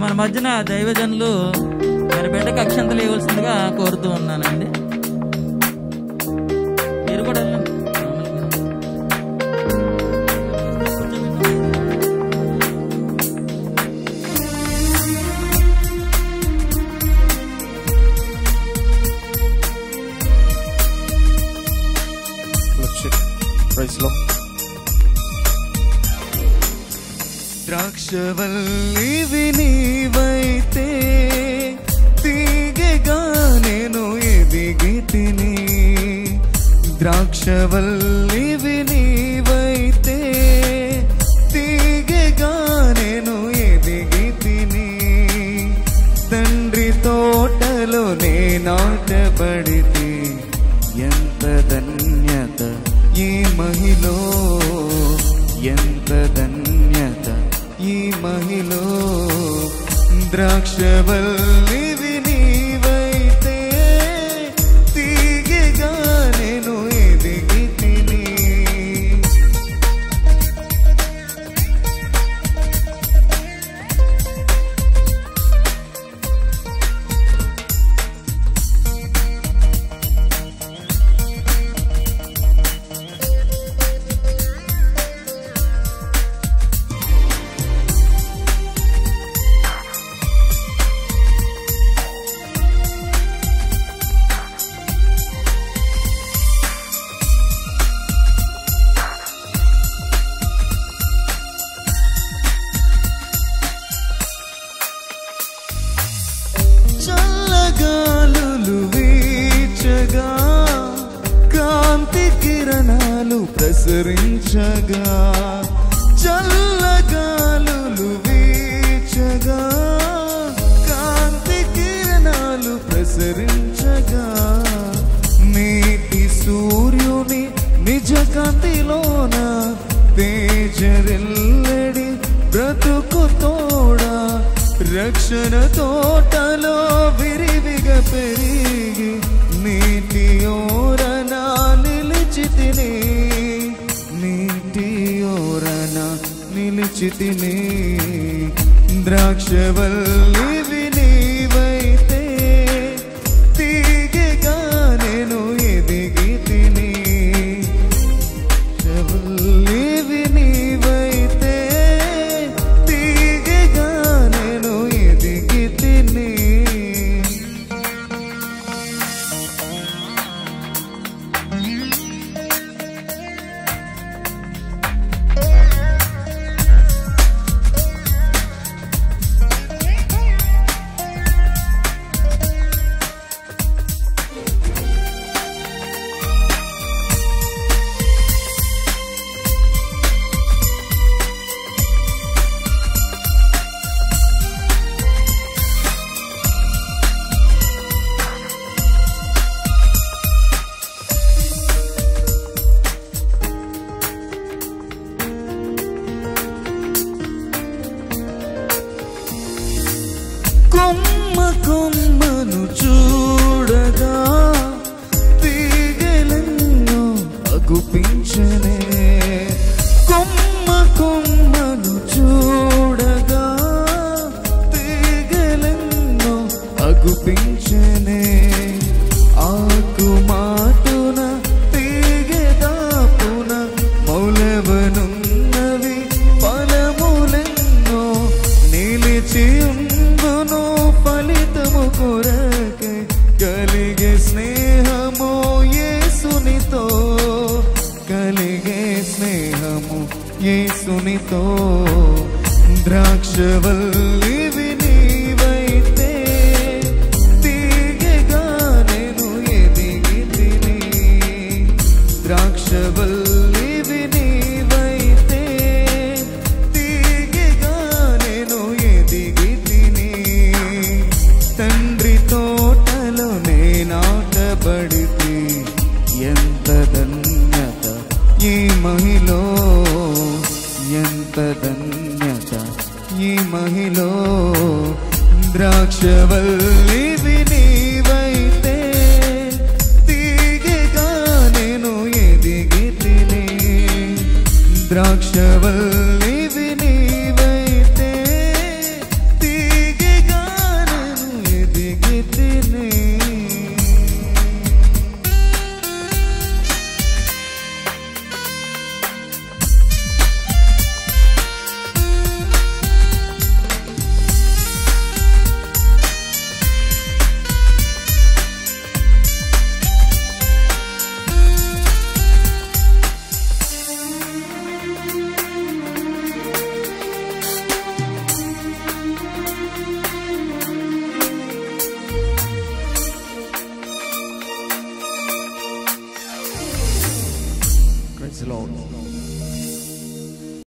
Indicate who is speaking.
Speaker 1: మన మధ్యన దైవజనులు మరి బిడ్డకు అక్షంతలు ఇవ్వాల్సిందిగా కోరుతూ ఉన్నానండి మీరు కూడా వెళ్ళండి
Speaker 2: ప్రైస్ లో ద్రాక్షవల్లివి నీవైతే తీగగా నేను ఎదిగి తిని ద్రాక్షవల్లివి నీవైతే తీగగా నేను ఎదిగి తిని తండ్రి తోటలో నే నాటబడితే ఎంత ధన్యత ఈ మహిలో ఎంత ధన్యత ఈ మహిలో ద్రాక్షవల్లివి నీవైతే తీగగా నేను ఎదిగి తిని చల్లగాలులు వీచగా కాంతి కిరణాలు ప్రసరించగా చల్లగాలులు వీచగా కాంతి కిరణాలు ప్రసరించగా నీటి సూర్యుని నిజ కాంతిలోన తేజరిల్లడి బ్రతుకు తోడా రక్షణ తోటలో విరివిగా పెరిగి నీటి ఓరన నిలిచి తిని నీటి ఓరన నిలిచి తిని ద్రాక్షవల్లివి నీవైతే తీగగా నేను ఎదిగి తిని చెవులివి నీవైతే తీగగా నేను ఎదిగి తిని కొమ్మ కొమ్మను చూడగా తీగలెన్నో అగుపించనే కొమ్మ కొమ్మను చూడగా తీగలెన్నో అగుపించనే ఆకు మాటున తీగదాపున మౌలవనున్నవి ఫలములెన్నో నిలిచి ఉందును ఫలితము కొరకే కలిగే స్నేహము యేసునితో కలిగే స్నేహము యేసునితో ద్రాక్షవల్లివి నీవైతే తీగగా నేను ఎదిగి తిని ద్రాక్షవల్లివి నీవైతే తీగగా నేను ఎదిగి తిని తండ్రి తోటలో నే నాటబడితే ఎంత ధన్యత ఈ మహిలో ఎంత ధన్యత ఈ మహిలో ద్రాక్షవల్లివి నీవైతే తీగగా నేను ఎదిగి తిని ద్రాక్షవల్లి